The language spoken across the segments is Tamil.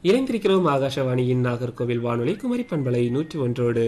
இணைந்திருக்கிறோம் ஆகாஷவாணியின் நாகர்கோவில் வானொலி குமரி பண்பலை நூற்றி ஒன்றோடு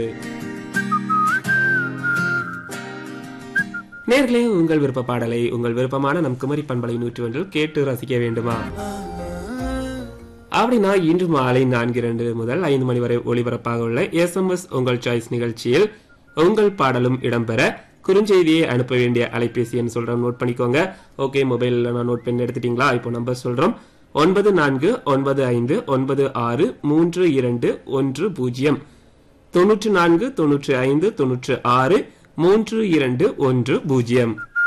நேர்களே உங்கள் விருப்ப பாடலை உங்கள் விருப்பமான நம் குமரி பண்பலை நூற்றி ஒன்றில் கேட்டு ரசிக்க வேண்டுமா அப்படின்னா இன்று மாலை நான்கு இரண்டு முதல் ஐந்து மணி வரை ஒளிபரப்பாக உள்ள எஸ்எம்எஸ் உங்கள் சாய்ஸ் நிகழ்ச்சியில் உங்கள் பாடலும் இடம்பெற குறுஞ்செய்தியை அனுப்ப வேண்டிய அலைபேசி எண் சொல்றேன் நோட் பண்ணிக்கோங்க ஓகே மொபைல்ல நான் நோட் பண்ணி எடுத்துட்டீங்களா இப்போ நம்பர் சொல்றோம் ஒன்பது நான்கு ஒன்பது ஐந்து ஒன்பது ஆறு மூன்று இரண்டு ஒன்று பூஜ்ஜியம் தொன்னூற்று நான்கு தொன்னூற்று ஐந்து தொன்னூற்று ஆறு மூன்று இரண்டு ஒன்று பூஜ்ஜியம்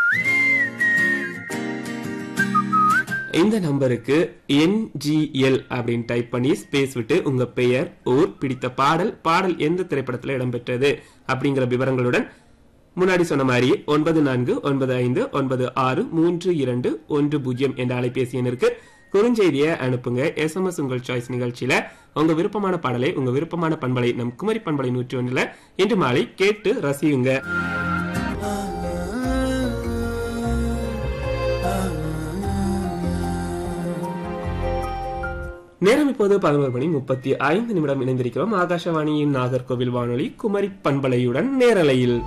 இந்த நம்பருக்கு என்ஜிஎல் அப்படின்னு டைப் பண்ணி ஸ்பேஸ் விட்டு உங்க பெயர் ஊர் பிடித்த பாடல் பாடல் எந்த திரைப்படத்தில் இடம்பெற்றது அப்படிங்கிற விவரங்களுடன் முன்னாடி சொன்ன மாதிரி ஒன்பது நான்கு ஒன்பது ஐந்து ஒன்பது ஆறு மூன்று இரண்டு ஒன்று பூஜ்ஜியம் என்ற அலைபேசி எண்ணிற்கு குறுஞ்செய்தியை அனுப்புங்க எஸ்எம்எஸ் உங்கள் சாய்ஸ் நிகழ்ச்சியில உங்க விருப்பமான பாடலை உங்க விருப்பமான பண்பலை நம் குமரி பண்பலை நூற்றி ஒன்றுல இன்று மாலை கேட்டு ரசியுங்க நேரம் இப்போது பதினோரு மணி முப்பத்தி ஐந்து நிமிடம் இணைந்திருக்கிறோம் ஆகாஷவாணியின் நாகர்கோவில் வானொலி குமரி பண்பலையுடன் நேரலையில்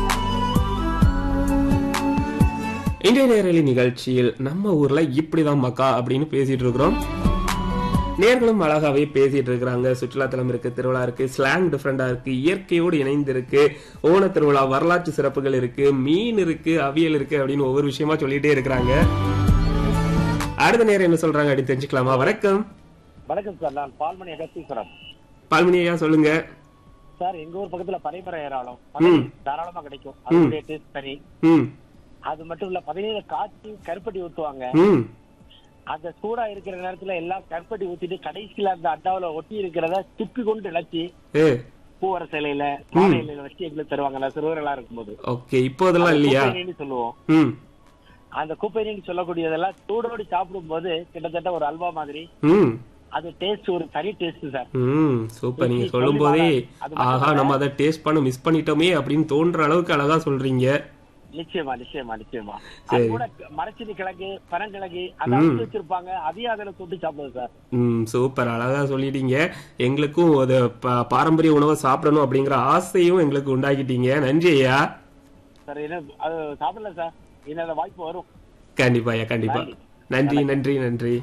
இன்றைய நேரலை நிகழ்ச்சியில் நம்ம ஊர்ல இப்படிதான் மக்கா அப்படின்னு பேசிட்டு இருக்கிறோம் நேர்களும் அழகாவே பேசிட்டு இருக்கிறாங்க சுற்றுலாத்தலம் இருக்கு திருவிழா இருக்கு ஸ்லாங் டிஃப்ரெண்டா இருக்கு இயற்கையோடு இணைந்து இருக்கு ஓண திருவிழா வரலாற்று சிறப்புகள் இருக்கு மீன் இருக்கு அவியல் இருக்கு அப்படின்னு ஒவ்வொரு விஷயமா சொல்லிட்டே இருக்கிறாங்க அடுத்த நேரம் என்ன சொல்றாங்க அப்படின்னு தெரிஞ்சுக்கலாமா வணக்கம் வணக்கம் சார் நான் பால்மணி அகஸ்தீஸ்வரம் பால்மணி ஐயா சொல்லுங்க சார் எங்க ஊர் பக்கத்துல பனைமர ஏராளம் பதநீர் தாராளமா கிடைக்கும் அதனுடைய டேஸ்ட் தனி ம் அது மட்டும் இல்ல பதினேழு காய்ச்சி கருப்பட்டி ஊத்துவாங்க ம் அந்த சூடா இருக்கிற நேரத்துல எல்லாம் கருப்பட்டி ஊத்திட்டு கடைசியில அந்த அட்டாவுல ஒட்டி இருக்கிறத துப்பி கொண்டு இழைச்சி ஏ பூவர சிலையில வாழை இலையில வச்சு எங்களுக்கு தருவாங்க நான் சிறுவர்களா இருக்கும்போது ஓகே இப்போ அதெல்லாம் இல்லையா குப்பைநீன்னு சொல்லுவோம் ம் அந்த குப்பைநீன்னு சொல்லக்கூடியதெல்லாம் சூடோடு சாப்பிடும் போது கிட்டத்தட்ட ஒரு அல்வா மாதிரி ம் அது டேஸ்ட் ஒரு தனி டேஸ்ட் சார் ம் சூப்பர் நீங்க சொல்லும் போதே அது ஆஹா நம்ம அதை டேஸ்ட் பண்ண மிஸ் பண்ணிட்டோமே அப்படின்னு தோன்ற அளவுக்கு அழகா சொல்றீங்க நிச்சயமா நிச்சயமா நிச்சயமா அது கூட மரச்சினி கிழங்கு பனங்கிழங்கு அதை அரைச்சு வச்சிருப்பாங்க அதையும் அதுல தொட்டு சாப்பிடுது சார் ம் சூப்பர் அழகா சொல்லிட்டீங்க எங்களுக்கும் அது ப- பாரம்பரிய உணவை சாப்பிடணும் அப்படிங்கிற ஆசையும் எங்களுக்கு உண்டாக்கிட்டீங்க நன்றி ஐயா சார் என்ன அது சாப்பிடல சார் என்னோட வாய்ப்பு வரும் கண்டிப்பா ஐயா கண்டிப்பா நன்றி நன்றி நன்றி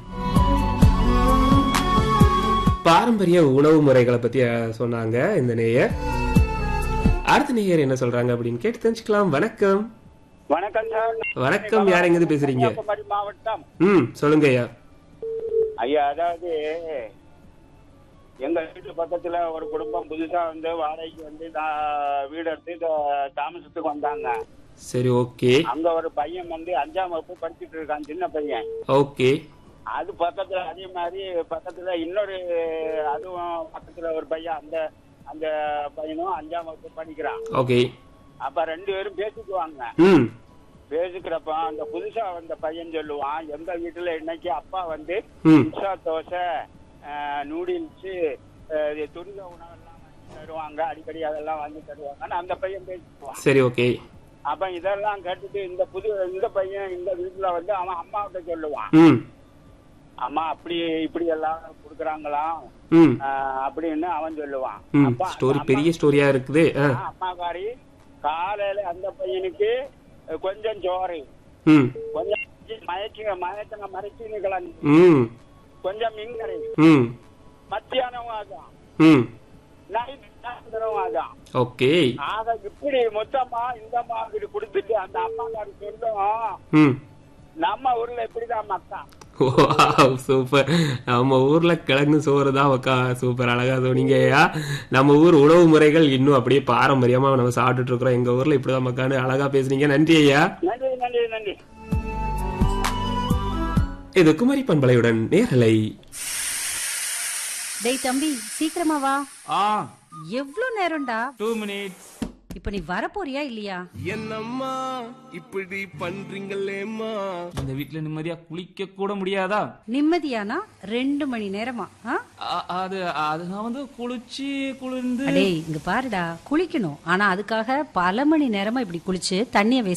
பாரம்பரிய உணவு முறைகளை பத்தி அஹ், சொன்னாங்க இந்த நேயர் அடுத்த நேயர் என்ன சொல்றாங்க அப்படின்னு கேட்டு தெரிஞ்சுக்கலாம் வணக்கம் வணக்கம் சார் வணக்கம் யார் எங்கிருந்து பேசுறீங்க கன்னியாகுமரி மாவட்டம் ம் சொல்லுங்க ஐயா ஐயா அதாவது எங்க வீட்டு பக்கத்துல ஒரு குடும்பம் புதுசா வந்து வாடகைக்கு வந்து தா- வீடு எடுத்து தா- தாமசத்துக்கு வந்தாங்க சரி ஓகே அங்க ஒரு பையன் வந்து அஞ்சாம் வகுப்பு படிச்சுட்டு இருக்கான் சின்ன பையன் ஓகே அது பக்கத்துல அதே மாதிரி பக்கத்துல இன்னொரு அதுவும் பக்கத்துல ஒரு பையன் அந்த அந்த பையனும் அஞ்சாம் வகுப்பு படிக்கிறான் ஓகே அப்ப ரெண்டு பேரும் பேசிக்குவாங்க ம் பேசிக்கிறப்ப அந்த புதுசா வந்த பையன் சொல்லுவான் எங்க வீட்டுல இன்னைக்கு அப்பா வந்து ம் பிஸா தோசை நூடுல்ஸ் துரித உணவெல்லாம் வாங்கி தருவாங்க அடிக்கடி அதெல்லாம் வாங்கி தருவாங்கன்னு அந்த பையன் பேசிக்குவான் சரி ஓகே அப்ப இதெல்லாம் கேட்டுட்டு இந்த புது இந்த பையன் இந்த வீட்டுல வந்து அவன் அம்மாவிட்ட சொல்லுவான் ம் அம்மா அப்படி இப்படி எல்லாம் கொடுக்குறாங்களாம் ம் ஆஹ் அப்படின்னு அவன் சொல்லுவான் ம் அப்ப அந்த ஸ்டோரி அம்மா- பெரிய ஸ்டோரியா இருக்குது ஆ ஆஹ் அம்மாக்காரி காலையில அந்த பையனுக்கு அஹ், கொஞ்சம் சோறு ம் கொஞ்சம் மயக்கி மயக்கங்க மறைச்சு கிழங்கு ம் கொஞ்சம் மீன்கறி ம் மத்தியானம் ஆகும் ம் நைட் சாயந்தரம் ஆகும் ஓகே ஆக இப்படி மொத்தமா இந்த மாதிரி கொடுத்துட்டு அந்த அம்மாக்காரி சொல்லும் ம் நம்ம ஊர்ல இப்படிதான் மக்கா வாவ் சூப்பர் நம்ம ஊர்ல கிழங்கு சோறு தான் அக்கா சூப்பர் அழகா சொன்னீங்க ஐயா நம்ம ஊர் உணவு முறைகள் இன்னும் அப்படியே பாரம்பரியமா நம்ம சாப்பிட்டுட்டு இருக்கிறோம் எங்க ஊர்ல இப்படிதான் மக்கான்னு அழகா பேசுனீங்க நன்றி ஐயா நன்றி நன்றி நன்றி இது குமரி பண்பலையுடன் நேரலை டேய் தம்பி சீக்கிரமா வா ஆ எவ்ளோ நேரம்டா டூ மினிட்ஸ் இப்ப நீ வரப்போறியா இல்லையா என்னம்மா இப்படி பண்றீங்களேம்மா இந்த வீட்ல நிம்மதியா குளிக்க கூட முடியாதா நிம்மதியானா ரெண்டு மணி நேரமா ஆ? அ- அது அது நான் வந்து குளிச்சு குளிர்ந்து அடேய் இங்க பாருடா குளிக்கணும் ஆனா அதுக்காக பல மணி நேரமா இப்படி குளிச்சு தண்ணிய